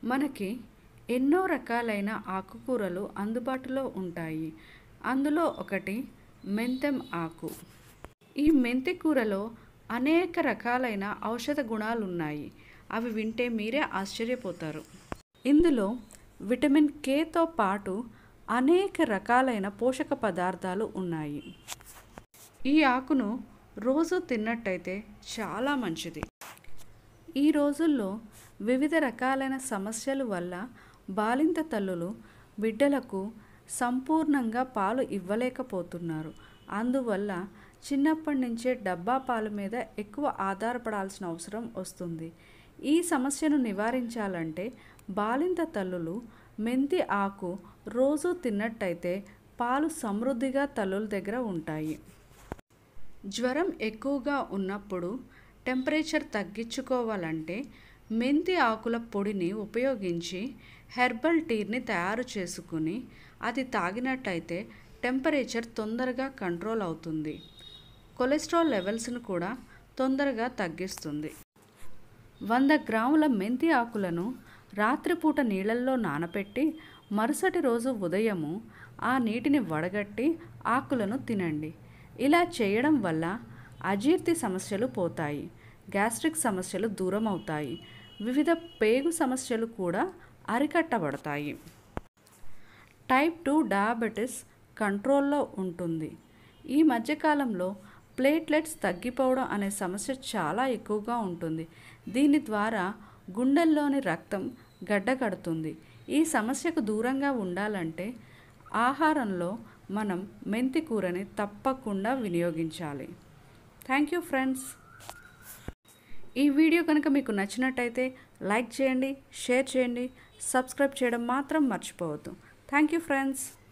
మనకి ఎన్నో రకాలైన ఆకుకూరలు అందుబాటులో ఉంటాయి అందులో ఒకటి మెంతెం ఆకు ఈ మెంతి కూరలో అనేక రకాలైన ఔషధ గుణాలు ఉన్నాయి అవి వింటే మీరే ఆశ్చర్యపోతారు ఇందులో విటమిన్ కేతో పాటు అనేక రకాలైన పోషక పదార్థాలు ఉన్నాయి ఈ ఆకును రోజు తిన్నట్టయితే చాలా మంచిది ఈ రోజుల్లో వివిధ రకాలైన సమస్యల వల్ల బాలింత తల్లులు బిడ్డలకు సంపూర్ణంగా పాలు ఇవ్వలేకపోతున్నారు అందువల్ల చిన్నప్పటి నుంచే డబ్బా పాల మీద ఎక్కువ ఆధారపడాల్సిన అవసరం వస్తుంది ఈ సమస్యను నివారించాలంటే బాలింత తల్లులు మెంతి ఆకు రోజు తిన్నట్టయితే పాలు సమృద్ధిగా తల్లుల దగ్గర ఉంటాయి జ్వరం ఎక్కువగా ఉన్నప్పుడు టెంపరేచర్ తగ్గించుకోవాలంటే మెంతి ఆకుల పొడిని ఉపయోగించి హెర్బల్ టీని తయారు చేసుకుని అది తాగినట్టయితే టెంపరేచర్ తొందరగా కంట్రోల్ అవుతుంది కొలెస్ట్రాల్ లెవెల్స్ను కూడా తొందరగా తగ్గిస్తుంది వంద గ్రాముల మెంతి ఆకులను రాత్రిపూట నీళ్ళల్లో నానబెట్టి మరుసటి రోజు ఉదయము ఆ నీటిని వడగట్టి ఆకులను తినండి ఇలా చేయడం వల్ల అజీర్తి సమస్యలు పోతాయి గ్యాస్ట్రిక్ సమస్యలు దూరం అవుతాయి వివిధ పేగు సమస్యలు కూడా అరికట్టబడతాయి టైప్ టూ డయాబెటీస్ కంట్రోల్లో ఉంటుంది ఈ మధ్యకాలంలో ప్లేట్లెట్స్ తగ్గిపోవడం అనే సమస్య చాలా ఎక్కువగా ఉంటుంది దీని ద్వారా గుండెల్లోని రక్తం గడ్డకడుతుంది ఈ సమస్యకు దూరంగా ఉండాలంటే ఆహారంలో మనం మెంతి కూరని తప్పకుండా వినియోగించాలి థ్యాంక్ యూ ఫ్రెండ్స్ ఈ వీడియో కనుక మీకు నచ్చినట్టయితే లైక్ చేయండి షేర్ చేయండి సబ్స్క్రైబ్ చేయడం మాత్రం మర్చిపోవద్దు థ్యాంక్ యూ ఫ్రెండ్స్